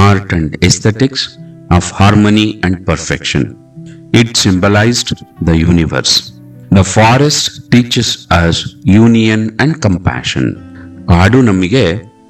art and aesthetics, of harmony and perfection. It symbolized the universe. The forest teaches us union and compassion. ಕಾಡು ನಮಗೆ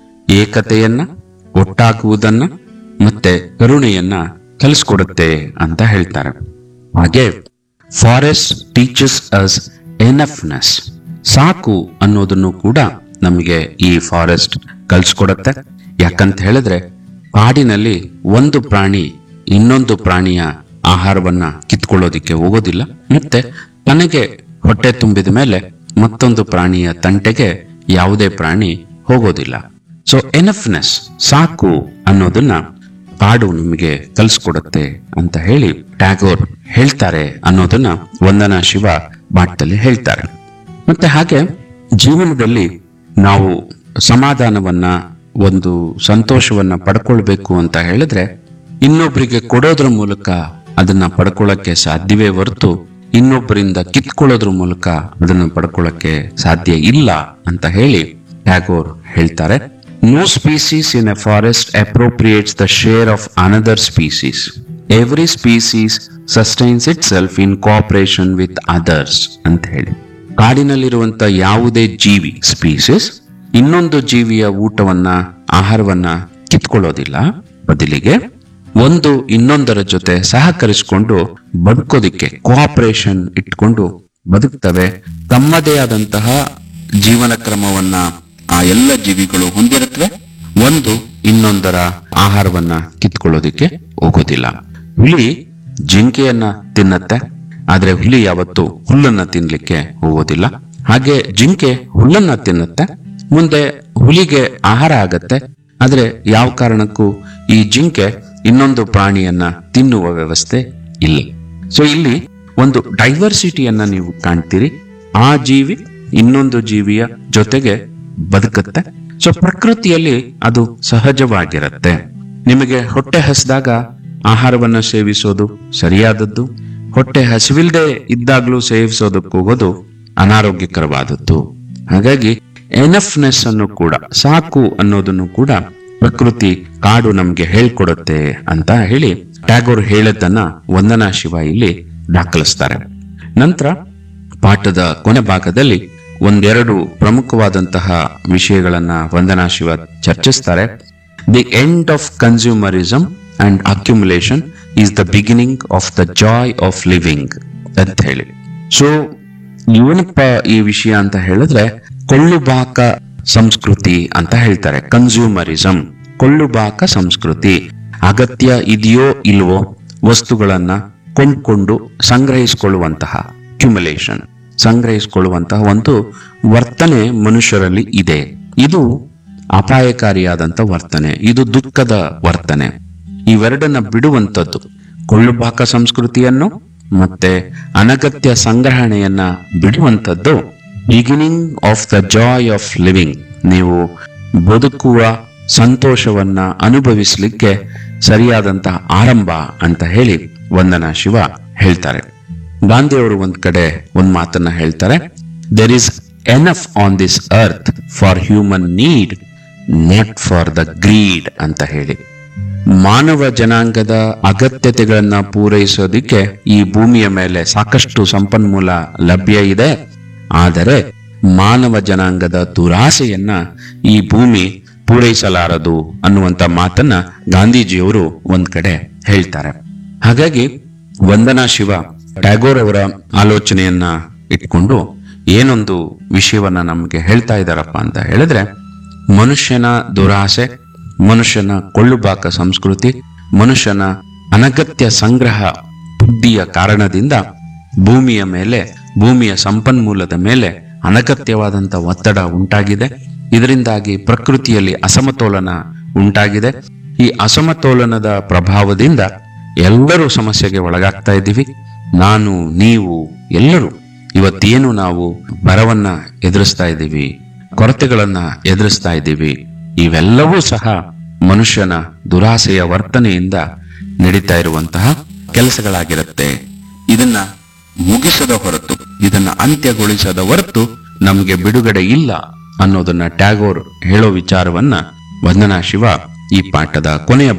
ಏಕತೆಯನ್ನ ಒಟ್ಟಾಗುವುದನ್ನ ಮತ್ತೆ ಕರುಣೆಯನ್ನ ಕಲಿಸ್ಕೊಡುತ್ತೆ ಅಂತ ಹೇಳ್ತಾರೆ ಹಾಗೆ ಫಾರೆಸ್ಟ್ ಟೀಚಸ್ ಅಸ್ ಎನಫ್ನೆಸ್ ಸಾಕು ಅನ್ನೋದನ್ನು ಕೂಡ ನಮಗೆ ಈ ಫಾರೆಸ್ಟ್ ಕಲಿಸ್ಕೊಡುತ್ತೆ ಯಾಕಂತ ಹೇಳಿದ್ರೆ ಕಾಡಿನಲ್ಲಿ ಒಂದು ಪ್ರಾಣಿ ಇನ್ನೊಂದು ಪ್ರಾಣಿಯ ಆಹಾರವನ್ನ ಕಿತ್ಕೊಳ್ಳೋದಿಕ್ಕೆ ಹೋಗೋದಿಲ್ಲ ಮತ್ತೆ ತನಗೆ ಹೊಟ್ಟೆ ತುಂಬಿದ ಮೇಲೆ ಮತ್ತೊಂದು ಪ್ರಾಣಿಯ ತಂಟೆಗೆ ಯಾವುದೇ ಪ್ರಾಣಿ ಹೋಗೋದಿಲ್ಲ ಸೊ ಎನಫ್ನೆಸ್ ಸಾಕು ಅನ್ನೋದನ್ನ ಕಾಡು ನಮಗೆ ಕಲಿಸ್ಕೊಡುತ್ತೆ ಅಂತ ಹೇಳಿ ಟ್ಯಾಗೋರ್ ಹೇಳ್ತಾರೆ ಅನ್ನೋದನ್ನ ವಂದನಾ ಶಿವ ಪಾಠದಲ್ಲಿ ಹೇಳ್ತಾರೆ ಮತ್ತೆ ಹಾಗೆ ಜೀವನದಲ್ಲಿ ನಾವು ಸಮಾಧಾನವನ್ನ ಒಂದು ಸಂತೋಷವನ್ನ ಪಡ್ಕೊಳ್ಬೇಕು ಅಂತ ಹೇಳಿದ್ರೆ ಇನ್ನೊಬ್ಬರಿಗೆ ಕೊಡೋದ್ರ ಮೂಲಕ ಅದನ್ನ ಪಡ್ಕೊಳ್ಳಕ್ಕೆ ಸಾಧ್ಯವೇ ಹೊರತು ಇನ್ನೊಬ್ಬರಿಂದ ಕಿತ್ಕೊಳ್ಳೋದ್ರ ಮೂಲಕ ಅದನ್ನ ಪಡ್ಕೊಳ್ಳಕ್ಕೆ ಸಾಧ್ಯ ಇಲ್ಲ ಅಂತ ಹೇಳಿ ಟ್ಯಾಗೋರ್ ಹೇಳ್ತಾರೆ no species in a forest appropriates the share of another species every species sustains itself in cooperation with others ಅಂತ ಹೇಳಿ ಕಾಡಿನಲ್ಲಿರುವಂತ ಯಾವುದೇ ಜೀವಿ ಸ್ಪೀಸೀಸ್ ಇನ್ನೊಂದು ಜೀವಿಯ ಊಟವನ್ನ ಆಹಾರವನ್ನ ಕಿತ್ಕೊಳ್ಳೋದಿಲ್ಲ ಬದಲಿಗೆ ಒಂದು ಇನ್ನೊಂದರ ಜೊತೆ ಸಹಕರಿಸಿಕೊಂಡು ಬದುಕೋದಿಕ್ಕೆ ಕೋಆಪರೇಷನ್ ಇಟ್ಕೊಂಡು ಬದುಕ್ತವೆ ತಮ್ಮದೇ ಆದಂತಹ ಜೀವನ ಕ್ರಮವನ್ನ ಆ ಎಲ್ಲ ಜೀವಿಗಳು ಹೊಂದಿರುತ್ತವೆ ಒಂದು ಇನ್ನೊಂದರ ಆಹಾರವನ್ನ ಕಿತ್ಕೊಳ್ಳೋದಿಕ್ಕೆ ಹೋಗೋದಿಲ್ಲ ಹುಲಿ ಜಿಂಕೆಯನ್ನ ತಿನ್ನತ್ತೆ ಆದ್ರೆ ಹುಲಿ ಯಾವತ್ತು ಹುಲ್ಲನ್ನ ತಿನ್ಲಿಕ್ಕೆ ಹೋಗೋದಿಲ್ಲ ಹಾಗೆ ಜಿಂಕೆ ಹುಲ್ಲನ್ನ ತಿನ್ನುತ್ತೆ ಮುಂದೆ ಹುಲಿಗೆ ಆಹಾರ ಆಗತ್ತೆ ಆದ್ರೆ ಯಾವ ಕಾರಣಕ್ಕೂ ಈ ಜಿಂಕೆ ಇನ್ನೊಂದು ಪ್ರಾಣಿಯನ್ನ ತಿನ್ನುವ ವ್ಯವಸ್ಥೆ ಇಲ್ಲ ಸೊ ಇಲ್ಲಿ ಒಂದು ಡೈವರ್ಸಿಟಿಯನ್ನ ನೀವು ಕಾಣ್ತೀರಿ ಆ ಜೀವಿ ಇನ್ನೊಂದು ಜೀವಿಯ ಜೊತೆಗೆ ಬದುಕುತ್ತೆ ಸೊ ಪ್ರಕೃತಿಯಲ್ಲಿ ಅದು ಸಹಜವಾಗಿರುತ್ತೆ ನಿಮಗೆ ಹೊಟ್ಟೆ ಹಸಿದಾಗ ಆಹಾರವನ್ನ ಸೇವಿಸೋದು ಸರಿಯಾದದ್ದು ಹೊಟ್ಟೆ ಹಸಿವಿಲ್ದೆ ಇದ್ದಾಗ್ಲೂ ಸೇವಿಸೋದಕ್ಕೆ ಹೋಗೋದು ಅನಾರೋಗ್ಯಕರವಾದದ್ದು ಹಾಗಾಗಿ ಎನಫ್ನೆಸ್ ಅನ್ನು ಕೂಡ ಸಾಕು ಅನ್ನೋದನ್ನು ಕೂಡ ಪ್ರಕೃತಿ ಕಾಡು ನಮ್ಗೆ ಹೇಳ್ಕೊಡುತ್ತೆ ಅಂತ ಹೇಳಿ ಟ್ಯಾಗೋರ್ ಹೇಳದ್ದನ್ನ ವಂದನಾ ಶಿವ ಇಲ್ಲಿ ದಾಖಲಿಸ್ತಾರೆ ನಂತರ ಪಾಠದ ಕೊನೆ ಭಾಗದಲ್ಲಿ ಒಂದೆರಡು ಪ್ರಮುಖವಾದಂತಹ ವಿಷಯಗಳನ್ನ ವಂದನಾ ಶಿವ ಚರ್ಚಿಸ್ತಾರೆ the end of consumerism and accumulation is the beginning of the joy of living ಅಂತ ಹೇಳಿ ಸೊ ಏನಪ್ಪ ಈ ವಿಷಯ ಅಂತ ಹೇಳಿದ್ರೆ ಕೊಳ್ಳುಬಾಕ ಸಂಸ್ಕೃತಿ ಅಂತ ಹೇಳ್ತಾರೆ ಕನ್ಸ್ಯೂಮರಿಸಮ್ ಕೊಳ್ಳುಬಾಕ ಸಂಸ್ಕೃತಿ ಅಗತ್ಯ ಇದೆಯೋ ಇಲ್ವೋ ವಸ್ತುಗಳನ್ನ ಕೊಂಡ್ಕೊಂಡು ಸಂಗ್ರಹಿಸಿಕೊಳ್ಳುವಂತಹ ಕ್ಯುಮುಲೇಷನ್ ಸಂಗ್ರಹಿಸಿಕೊಳ್ಳುವಂತಹ ಒಂದು ವರ್ತನೆ ಮನುಷ್ಯರಲ್ಲಿ ಇದೆ ಇದು ಅಪಾಯಕಾರಿಯಾದಂತ ವರ್ತನೆ ಇದು ದುಃಖದ ವರ್ತನೆ ಇವೆರಡನ್ನ ಬಿಡುವಂತದ್ದು ಕೊಳ್ಳುಬಾಕ ಸಂಸ್ಕೃತಿಯನ್ನು ಮತ್ತೆ ಅನಗತ್ಯ ಸಂಗ್ರಹಣೆಯನ್ನ ಬಿಡುವಂತದ್ದು beginning of the joy of living ನೀವು ಬದುಕುವ ಸಂತೋಷವನ್ನ ಅನುಭವಿಸ್ಲಿಕ್ಕೆ ಸರಿಯಾದಂತಹ ಆರಂಭ ಅಂತ ಹೇಳಿ ವಂದನಾ ಶಿವ ಹೇಳ್ತಾರೆ ಗಾಂಧಿಯವರು ಒಂದ್ ಕಡೆ ಒಂದ್ ಮಾತನ್ನ ಹೇಳ್ತಾರೆ there is enough on this earth for human need not for the greed ಅಂತ ಹೇಳಿ ಮಾನವ ಜನಾಂಗದ ಅಗತ್ಯತೆಗಳನ್ನ ಪೂರೈಸೋದಿಕ್ಕೆ ಈ ಭೂಮಿಯ ಮೇಲೆ ಸಾಕಷ್ಟು ಸಂಪನ್ಮೂಲ ಲಭ್ಯ ಇದೆ ಆದರೆ ಮಾನವ ಜನಾಂಗದ ದುರಾಸೆಯನ್ನ ಈ ಭೂಮಿ ಪೂರೈಸಲಾರದು ಅನ್ನುವಂತ ಮಾತನ್ನ ಗಾಂಧೀಜಿಯವರು ಒಂದ್ ಕಡೆ ಹೇಳ್ತಾರೆ ಹಾಗಾಗಿ ವಂದನಾ ಶಿವ ಟ್ಯಾಗೋರ್ ಅವರ ಆಲೋಚನೆಯನ್ನ ಇಟ್ಕೊಂಡು ಏನೊಂದು ವಿಷಯವನ್ನ ನಮಗೆ ಹೇಳ್ತಾ ಇದ್ದಾರಪ್ಪ ಅಂತ ಹೇಳಿದ್ರೆ ಮನುಷ್ಯನ ದುರಾಸೆ ಮನುಷ್ಯನ ಕೊಳ್ಳುಬಾಕ ಸಂಸ್ಕೃತಿ ಮನುಷ್ಯನ ಅನಗತ್ಯ ಸಂಗ್ರಹ ಬುದ್ಧಿಯ ಕಾರಣದಿಂದ ಭೂಮಿಯ ಮೇಲೆ ಭೂಮಿಯ ಸಂಪನ್ಮೂಲದ ಮೇಲೆ ಅನಗತ್ಯವಾದಂತ ಒತ್ತಡ ಉಂಟಾಗಿದೆ ಇದರಿಂದಾಗಿ ಪ್ರಕೃತಿಯಲ್ಲಿ ಅಸಮತೋಲನ ಉಂಟಾಗಿದೆ ಈ ಅಸಮತೋಲನದ ಪ್ರಭಾವದಿಂದ ಎಲ್ಲರೂ ಸಮಸ್ಯೆಗೆ ಒಳಗಾಗ್ತಾ ಇದ್ದೀವಿ ನಾನು ನೀವು ಎಲ್ಲರೂ ಇವತ್ತೇನು ನಾವು ಬರವನ್ನ ಎದುರಿಸ್ತಾ ಇದ್ದೀವಿ ಕೊರತೆಗಳನ್ನ ಎದುರಿಸ್ತಾ ಇದ್ದೀವಿ ಇವೆಲ್ಲವೂ ಸಹ ಮನುಷ್ಯನ ದುರಾಸೆಯ ವರ್ತನೆಯಿಂದ ನಡೀತಾ ಇರುವಂತಹ ಕೆಲಸಗಳಾಗಿರುತ್ತೆ ಇದನ್ನ ಮುಗಿಸದ ಹೊರತು ಇದನ್ನ ಅಂತ್ಯಗೊಳಿಸದ ಹೊರತು ನಮಗೆ ಬಿಡುಗಡೆ ಇಲ್ಲ ಅನ್ನೋದನ್ನ ಟ್ಯಾಗೋರ್ ಹೇಳೋ ವಿಚಾರವನ್ನ ವಂದನಾ ಶಿವ ಈ ಪಾಠದ ಕೊನೆಯ